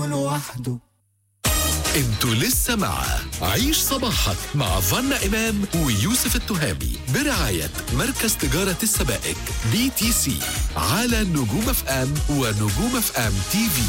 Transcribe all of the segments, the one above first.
لوحده انتوا لسه مع عيش صباحك مع فنا إمام ويوسف التهامي برعاية مركز تجارة السبائك بي تي سي على نجوم اف ام ونجوم اف ام تي في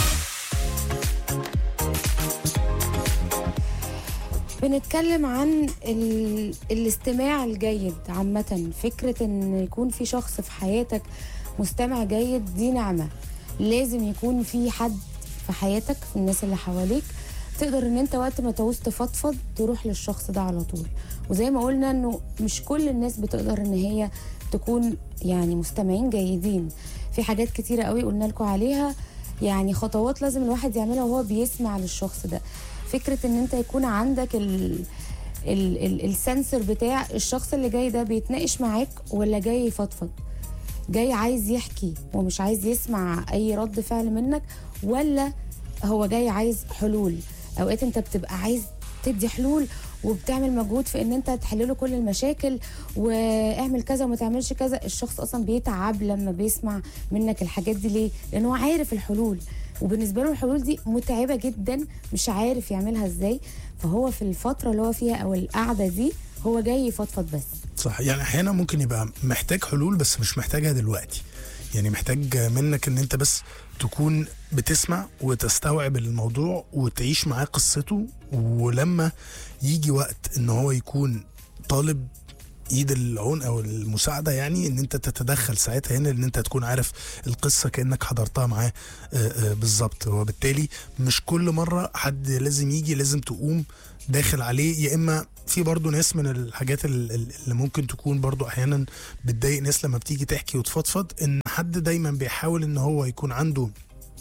بنتكلم عن ال... الاستماع الجيد عامة فكرة ان يكون في شخص في حياتك مستمع جيد دي نعمة لازم يكون في حد في حياتك في الناس اللي حواليك تقدر ان انت وقت ما تعوز تفضفض تروح للشخص ده على طول وزي ما قلنا انه مش كل الناس بتقدر ان هي تكون يعني مستمعين جيدين في حاجات كتيرة قوي قلنا لكم عليها يعني خطوات لازم الواحد يعملها وهو بيسمع للشخص ده فكرة ان انت يكون عندك ال ال ال السنسور بتاع الشخص اللي جاي ده بيتناقش معاك ولا جاي يفضفض جاي عايز يحكي ومش عايز يسمع اي رد فعل منك ولا هو جاي عايز حلول اوقات انت بتبقى عايز تدي حلول وبتعمل مجهود في ان انت تحل له كل المشاكل واعمل كذا وما تعملش كذا الشخص اصلا بيتعب لما بيسمع منك الحاجات دي ليه لان هو عارف الحلول وبالنسبه له الحلول دي متعبه جدا مش عارف يعملها ازاي فهو في الفتره اللي هو فيها او القعده دي هو جاي يفضفض بس صح يعني احيانا ممكن يبقى محتاج حلول بس مش محتاجها دلوقتي يعني محتاج منك ان انت بس تكون بتسمع وتستوعب الموضوع وتعيش معاه قصته ولما يجي وقت ان هو يكون طالب ايد العون او المساعده يعني ان انت تتدخل ساعتها هنا ان انت تكون عارف القصه كانك حضرتها معاه آه، آه، بالظبط وبالتالي مش كل مره حد لازم يجي لازم تقوم داخل عليه يا اما في برضه ناس من الحاجات ال- ال- اللي ممكن تكون برضه احيانا بتضايق ناس لما بتيجي تحكي وتفضفض ان حد دايما بيحاول ان هو يكون عنده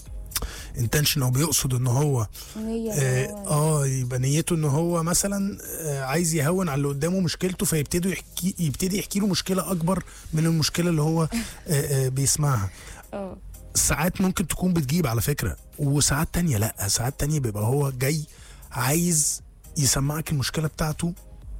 انتنشن او بيقصد ان هو نية اه, إن هو- آه يبقى نيته ان هو مثلا آه عايز يهون على اللي قدامه مشكلته فيبتدي يحكي يبتدي يحكي له مشكله اكبر من المشكله اللي هو آه آه بيسمعها اه ساعات ممكن تكون بتجيب على فكرة وساعات تانية لا ساعات تانية بيبقى هو جاي عايز يسمعك المشكلة بتاعته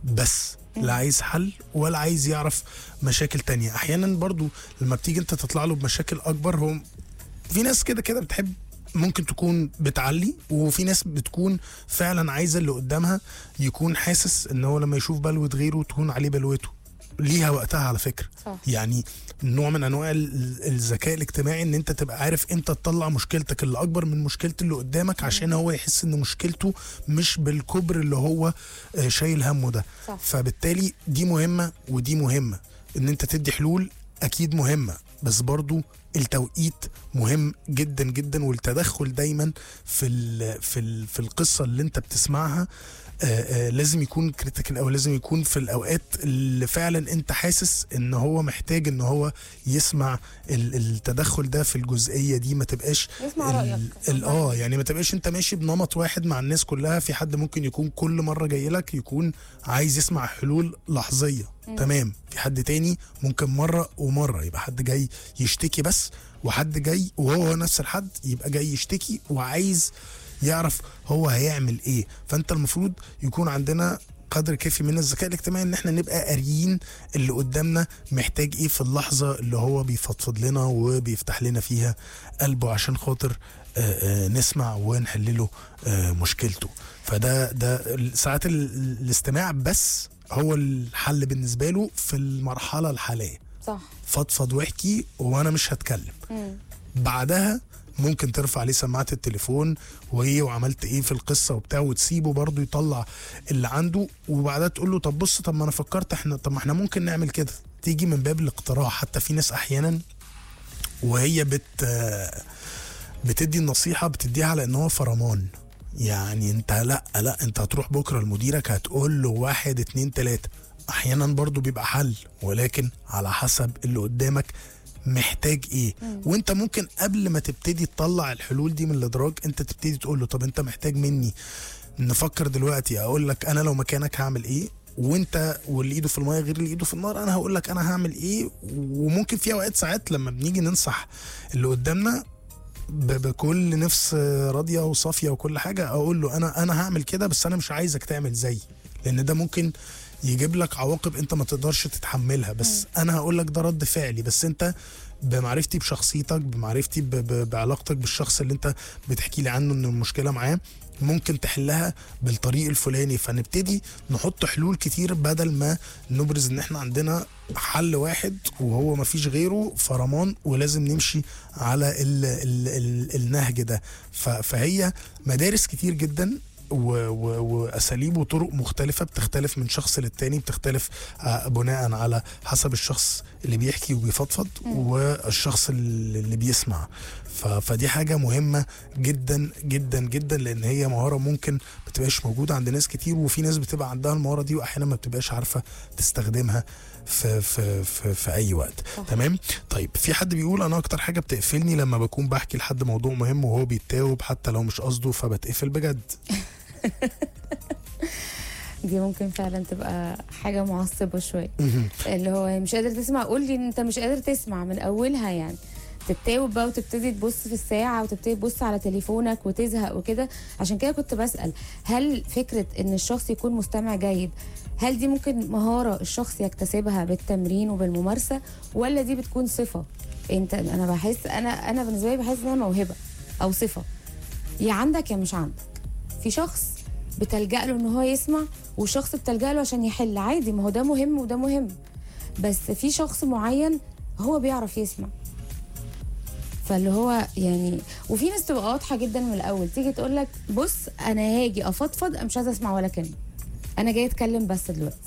بس لا عايز حل ولا عايز يعرف مشاكل تانية احيانا برضو لما بتيجي انت تطلع له بمشاكل اكبر هو في ناس كده كده بتحب ممكن تكون بتعلي وفي ناس بتكون فعلا عايزه اللي قدامها يكون حاسس ان هو لما يشوف بلوه غيره تكون عليه بلوته ليها وقتها على فكره صح. يعني نوع من انواع ال- الذكاء الاجتماعي ان انت تبقى عارف امتى تطلع مشكلتك اللي اكبر من مشكله اللي قدامك عشان هو يحس ان مشكلته مش بالكبر اللي هو آه، شايل همه ده صح. فبالتالي دي مهمه ودي مهمه ان انت تدي حلول اكيد مهمه بس برضو التوقيت مهم جدا جدا والتدخل دايما في ال في ال في القصه اللي انت بتسمعها آه آه لازم يكون كريتيكال او لازم يكون في الاوقات اللي فعلا انت حاسس ان هو محتاج ان هو يسمع ال- التدخل ده في الجزئيه دي ما تبقاش يسمع ال- رأيك. ال- اه يعني ما تبقاش انت ماشي بنمط واحد مع الناس كلها في حد ممكن يكون كل مره جاي لك يكون عايز يسمع حلول لحظيه تمام في حد تاني ممكن مره ومره يبقى حد جاي يشتكي بس وحد جاي وهو نفس الحد يبقى جاي يشتكي وعايز يعرف هو هيعمل ايه فانت المفروض يكون عندنا قدر كافي من الذكاء الاجتماعي ان احنا نبقى قاريين اللي قدامنا محتاج ايه في اللحظه اللي هو بيفضفض لنا وبيفتح لنا فيها قلبه عشان خاطر آه، آه، نسمع ونحل له آه، مشكلته فده ده ال- ساعات ال- الاستماع بس هو الحل بالنسبه له في المرحله الحاليه صح فضفض واحكي وانا مش هتكلم مم. بعدها ممكن ترفع عليه سماعه التليفون وايه وعملت ايه في القصه وبتاع وتسيبه برضه يطلع اللي عنده وبعدها تقول له طب بص طب ما انا فكرت احنا طب ما احنا ممكن نعمل كده تيجي من باب الاقتراح حتى في ناس احيانا وهي بت بتدي النصيحه بتديها على ان هو فرمان يعني انت لا لا انت هتروح بكره لمديرك هتقول له واحد اتنين تلاته احيانا برضو بيبقى حل ولكن على حسب اللي قدامك محتاج ايه وانت ممكن قبل ما تبتدي تطلع الحلول دي من الادراج انت تبتدي تقول له طب انت محتاج مني نفكر دلوقتي اقول لك انا لو مكانك هعمل ايه وانت واللي ايده في المايه غير اللي ايده في النار انا هقول لك انا هعمل ايه وممكن في اوقات ساعات لما بنيجي ننصح اللي قدامنا ب- بكل نفس راضيه وصافيه وكل حاجه اقول له انا انا هعمل كده بس انا مش عايزك تعمل زيي لان ده ممكن يجيب لك عواقب انت ما تقدرش تتحملها بس انا هقول لك ده رد فعلي بس انت بمعرفتي بشخصيتك بمعرفتي ب- ب- بعلاقتك بالشخص اللي انت بتحكي لي عنه ان المشكله معاه ممكن تحلها بالطريق الفلاني فنبتدي نحط حلول كتير بدل ما نبرز ان احنا عندنا حل واحد وهو ما فيش غيره فرمان ولازم نمشي على ال ال ال النهج ده ف- فهي مدارس كتير جدا و- و- واساليب وطرق مختلفه بتختلف من شخص للتاني بتختلف آه، بناء على حسب الشخص اللي بيحكي وبيفضفض والشخص اللي اللي بيسمع ف- فدي حاجه مهمه جدا جدا جدا لان هي مهاره ممكن ما تبقاش موجوده عند ناس كتير وفي ناس بتبقى عندها المهاره دي واحيانا ما بتبقاش عارفه تستخدمها في في في, في اي وقت صح. تمام طيب في حد بيقول انا اكتر حاجه بتقفلني لما بكون بحكي لحد موضوع مهم وهو بيتاوب حتى لو مش قصده فبتقفل بجد دي ممكن فعلا تبقى حاجه معصبه شويه مهم. اللي هو مش قادر تسمع قول لي ان انت مش قادر تسمع من اولها يعني تتاوب بقى وتبتدي تبص في الساعة وتبتدي تبص على تليفونك وتزهق وكده عشان كده كنت بسأل هل فكرة ان الشخص يكون مستمع جيد هل دي ممكن مهارة الشخص يكتسبها بالتمرين وبالممارسة ولا دي بتكون صفة انت انا بحس انا انا بالنسبة لي بحس انها موهبة او صفة يا عندك يا مش عندك في شخص بتلجأ له ان هو يسمع وشخص بتلجأ له عشان يحل عادي ما هو ده مهم وده مهم بس في شخص معين هو بيعرف يسمع فاللي هو يعني وفي ناس تبقى واضحه جدا من الاول تيجي تقول لك بص انا هاجي افضفض أنا مش عايزه اسمع ولا كلمه انا جاي اتكلم بس دلوقتي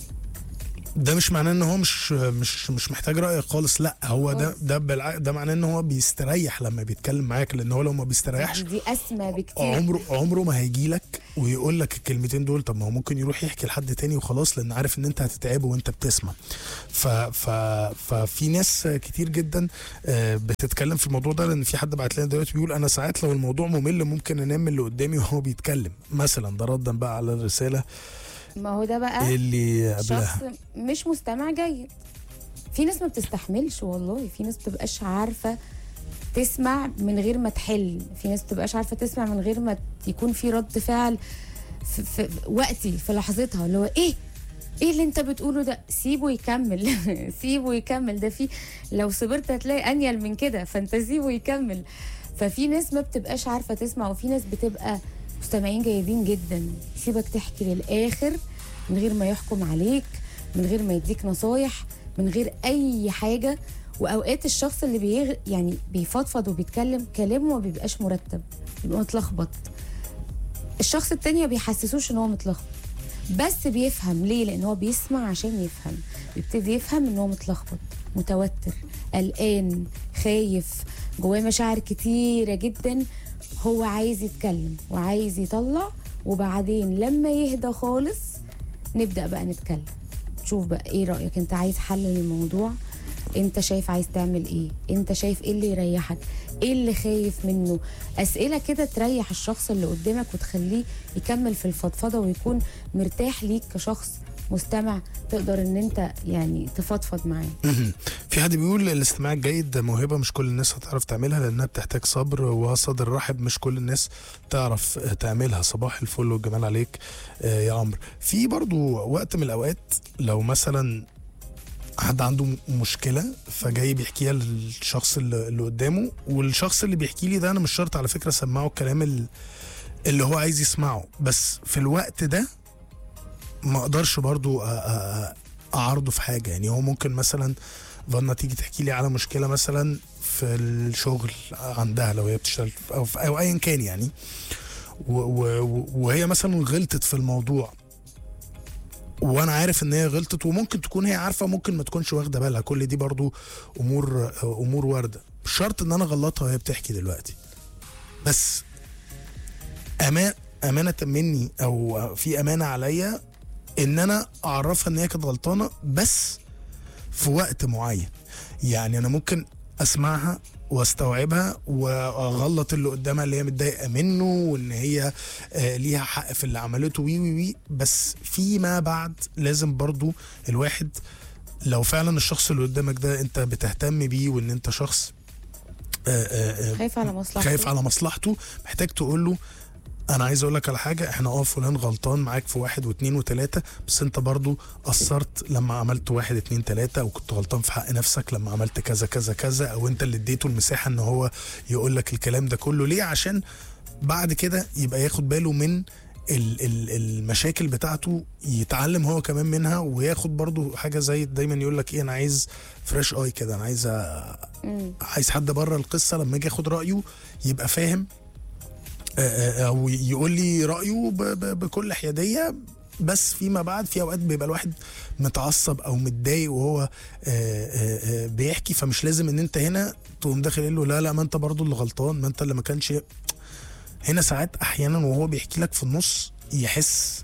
ده مش معناه ان هو مش مش مش محتاج رايك خالص لا هو ده خالص. ده بالع... ده معناه ان هو بيستريح لما بيتكلم معاك لان هو لو ما بيستريحش دي اسمى بكتير عمره عمره ما هيجي لك ويقول لك الكلمتين دول طب ما هو ممكن يروح يحكي لحد تاني وخلاص لان عارف ان انت هتتعبه وانت بتسمع ف ف ففي ناس كتير جدا آه، بتتكلم في الموضوع ده لان في حد بعت لنا دلوقتي بيقول انا ساعات لو الموضوع ممل ممكن انام اللي قدامي وهو بيتكلم مثلا ده ردا بقى على الرساله ما هو ده بقى اللي قبلها شخص مش مستمع جيد في ناس ما بتستحملش والله في ناس بتبقاش عارفه تسمع من غير ما تحل في ناس بتبقاش عارفه تسمع من غير ما يكون في رد فعل في, في وقتي في لحظتها اللي هو ايه ايه اللي انت بتقوله ده سيبه يكمل سيبه يكمل ده في لو صبرت هتلاقي انيل من كده فانت سيبه يكمل ففي ناس ما بتبقاش عارفه تسمع وفي ناس بتبقى مستمعين جيدين جدا سيبك تحكي للاخر من غير ما يحكم عليك من غير ما يديك نصايح من غير اي حاجه واوقات الشخص اللي بيغ... يعني بيفضفض وبيتكلم كلامه ما بيبقاش مرتب بيبقى متلخبط الشخص التاني ما بيحسسوش ان هو متلخبط بس بيفهم ليه لان هو بيسمع عشان يفهم بيبتدي يفهم ان هو متلخبط متوتر قلقان خايف جواه مشاعر كتيره جدا هو عايز يتكلم وعايز يطلع وبعدين لما يهدى خالص نبدا بقى نتكلم شوف بقى ايه رايك انت عايز حل للموضوع انت شايف عايز تعمل ايه انت شايف ايه اللي يريحك ايه اللي خايف منه اسئله كده تريح الشخص اللي قدامك وتخليه يكمل في الفضفضه ويكون مرتاح ليك كشخص مستمع تقدر ان انت يعني تفضفض معاه مهم. في حد بيقول الاستماع الجيد موهبه مش كل الناس هتعرف تعملها لانها بتحتاج صبر وصدر رحب مش كل الناس تعرف تعملها صباح الفل والجمال عليك آه، يا عمرو في برضو وقت من الاوقات لو مثلا حد عنده م- مشكله فجاي بيحكيها للشخص اللي اللي قدامه والشخص اللي بيحكي لي ده انا مش شرط على فكره اسمعه الكلام ال- اللي هو عايز يسمعه بس في الوقت ده ما اقدرش برضو أ- أ- اعارضه في حاجه يعني هو ممكن مثلا فانا تيجي تحكي لي على مشكله مثلا في الشغل عندها لو هي بتشتغل في- او في او ايا كان يعني و و وهي مثلا غلطت في الموضوع وانا عارف ان هي غلطت وممكن تكون هي عارفه ممكن ما تكونش واخده بالها كل دي برضو امور امور وارده مش شرط ان انا اغلطها وهي بتحكي دلوقتي بس أما امانه مني او في امانه عليا ان انا اعرفها ان هي كانت غلطانه بس في وقت معين يعني انا ممكن اسمعها واستوعبها واغلط اللي قدامها اللي هي متضايقه منه وان هي آه، ليها حق في اللي عملته وي وي وي بس فيما بعد لازم برضو الواحد لو فعلا الشخص اللي قدامك ده انت بتهتم بيه وان انت شخص آه، آه، آه، خايف على مصلحته خايف على مصلحته محتاج تقول له انا عايز اقول لك على حاجه احنا اه فلان غلطان معاك في واحد واثنين وثلاثه بس انت برضو قصرت لما عملت واحد اتنين تلاته او كنت غلطان في حق نفسك لما عملت كذا كذا كذا او انت اللي اديته المساحه ان هو يقول لك الكلام ده كله ليه عشان بعد كده يبقى ياخد باله من ال- ال- المشاكل بتاعته يتعلم هو كمان منها وياخد برضو حاجه زي دايما يقول لك ايه انا عايز فريش اي كده انا عايز أ- مم. عايز حد بره القصه لما اجي اخد رايه يبقى فاهم آه، آه، او يقول لي رايه ب- ب- بكل حياديه بس فيما بعد في اوقات بيبقى الواحد متعصب او متضايق وهو آه، آه، آه، بيحكي فمش لازم ان انت هنا تقوم داخل قايل له لا لا ما انت برضو اللي غلطان ما انت اللي ما كانش هنا ساعات احيانا وهو بيحكي لك في النص يحس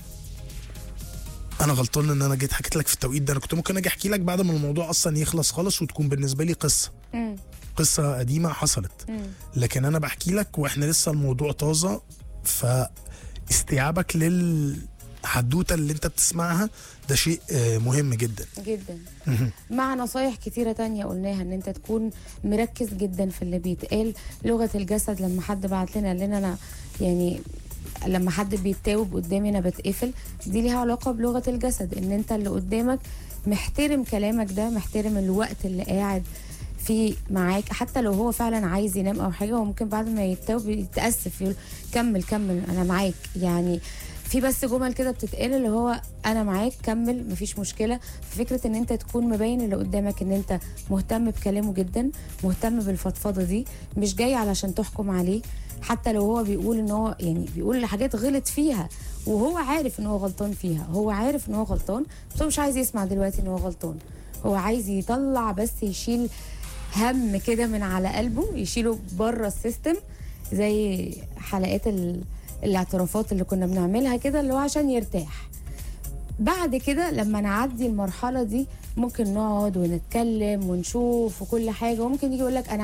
انا غلطان ان انا جيت حكيت لك في التوقيت ده انا كنت ممكن اجي احكي لك بعد ما الموضوع اصلا يخلص خالص وتكون بالنسبه لي قصه مم. قصه قديمه حصلت مم. لكن انا بحكي لك واحنا لسه الموضوع طازه فاستيعابك للحدوته اللي انت بتسمعها ده شيء آه، مهم جدا جدا مع نصايح كتيرة تانية قلناها ان انت تكون مركز جدا في اللي بيتقال لغة الجسد لما حد بعت لنا قال لنا انا يعني لما حد بيتاوب قدامي انا بتقفل دي ليها علاقة بلغة الجسد ان انت اللي قدامك محترم كلامك ده محترم الوقت اللي قاعد فيه معاك حتى لو هو فعلا عايز ينام او حاجه هو ممكن بعد ما يتاوب يتاسف يقول كمل كمل انا معاك يعني في بس جمل كده بتتقال اللي هو انا معاك كمل مفيش مشكله فكره ان انت تكون مبين اللي قدامك ان انت مهتم بكلامه جدا مهتم بالفضفضه دي مش جاي علشان تحكم عليه حتى لو هو بيقول ان هو يعني بيقول حاجات غلط فيها وهو عارف ان هو غلطان فيها هو عارف ان هو غلطان بس هو مش عايز يسمع دلوقتي ان هو غلطان هو عايز يطلع بس يشيل هم كده من على قلبه يشيله بره السيستم زي حلقات ال... الاعترافات اللي كنا بنعملها كده اللي هو عشان يرتاح بعد كده لما نعدي المرحلة دي ممكن نقعد ونتكلم ونشوف وكل حاجة وممكن يجي يقول لك أنا